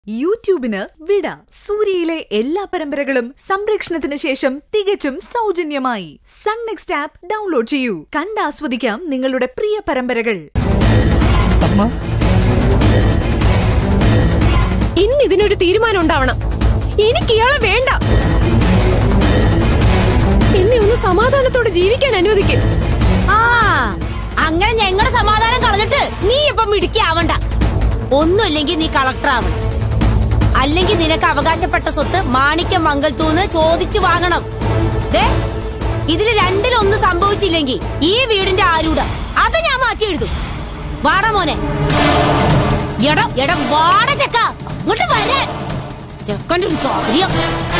യൂട്യൂബിന് വിട സൂര്യയിലെ എല്ലാ പരമ്പരകളും സംരക്ഷണത്തിന് ശേഷം തികച്ചും സൗജന്യമായി സൺ നെക്സ്റ്റ് ആപ്പ് ഡൗൺലോഡ് ചെയ്യൂ കണ്ടാസ്വദിക്കാം നിങ്ങളുടെ പ്രിയ പരമ്പരകൾ അമ്മ ഇന്ന് ഇതിനൊരു തീരുമാനം ഉണ്ടാവണം എനിക്ക് ഇയാളെ വേണ്ട എന്നെ ഒന്ന് സമാധാനത്തോടെ ജീവിക്കാൻ അനുവദിക്കും ആ അങ്ങനെ ഞങ്ങളുടെ സമാധാനം കളഞ്ഞിട്ട് നീ ഇപ്പം മിടുക്കിയാവണ്ട ഒന്നുമില്ലെങ്കിൽ നീ കളക്ടർ ആവണം അല്ലെങ്കിൽ നിനക്ക് അവകാശപ്പെട്ട സ്വത്ത് മാണിക്യം മംഗൽത്തൂന്ന് ചോദിച്ചു വാങ്ങണം ദേ ഇതില് രണ്ടിലൊന്നും സംഭവിച്ചില്ലെങ്കിൽ ഈ വീടിന്റെ ആരൂട അത് ഞാൻ മാറ്റി എഴുതും വാട മോനെ എടാ എടാ വാട ചെക്ക ഇങ്ങോട്ട് വരാൻ ചെക്കൻ്റെ ഒരു കാര്യം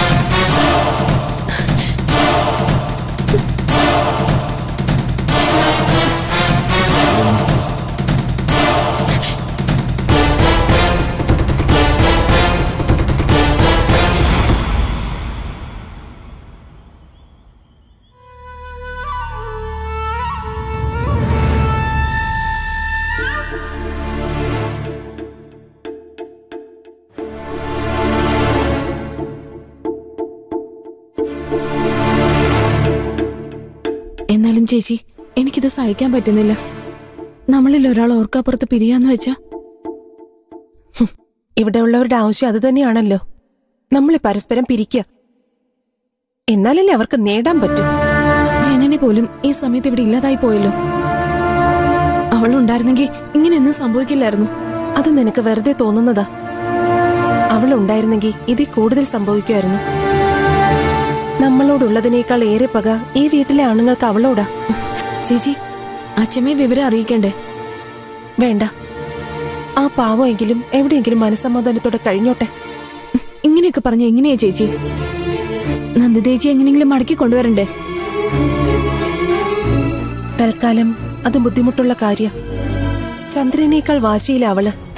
എന്നാലും ചേച്ചി എനിക്കിത് സഹിക്കാൻ പറ്റുന്നില്ല നമ്മളിൽ ഒരാൾ ഓർക്കാപ്പുറത്ത് പിരിയാന്ന് വെച്ചാ ഇവിടെയുള്ളവരുടെ ആവശ്യം അത് തന്നെയാണല്ലോ നമ്മളെ പരസ്പരം പിരിക്കുക എന്നാലല്ലേ അവർക്ക് നേടാൻ പറ്റൂ ജനനെ പോലും ഈ സമയത്ത് ഇവിടെ ഇല്ലാതായി പോയല്ലോ അവൾ ഉണ്ടായിരുന്നെങ്കിൽ ഇങ്ങനെയൊന്നും സംഭവിക്കില്ലായിരുന്നു അത് നിനക്ക് വെറുതെ തോന്നുന്നതാ അവൾ ഉണ്ടായിരുന്നെങ്കിൽ ഇതിൽ കൂടുതൽ സംഭവിക്കുമായിരുന്നു നമ്മളോടുള്ളതിനേക്കാൾ ഏറെ പക ഈ വീട്ടിലെ ആണുങ്ങൾക്ക് അവളോടാ ചേച്ചി അച്ഛമ്മയെ വിവരം അറിയിക്കണ്ടേ വേണ്ട ആ പാവമെങ്കിലും എവിടെയെങ്കിലും മനസ്സമാധാനത്തോടെ കഴിഞ്ഞോട്ടെ ഉം, ഇങ്ങനെയൊക്കെ പറഞ്ഞ എങ്ങനെയാ ചേച്ചി നന്ദിതേച്ചി എങ്ങനെയെങ്കിലും മടക്കി കൊണ്ടുവരണ്ടേ തൽക്കാലം അത് ബുദ്ധിമുട്ടുള്ള കാര്യ ചന്ദ്രനേക്കാൾ വാശിയില അവള്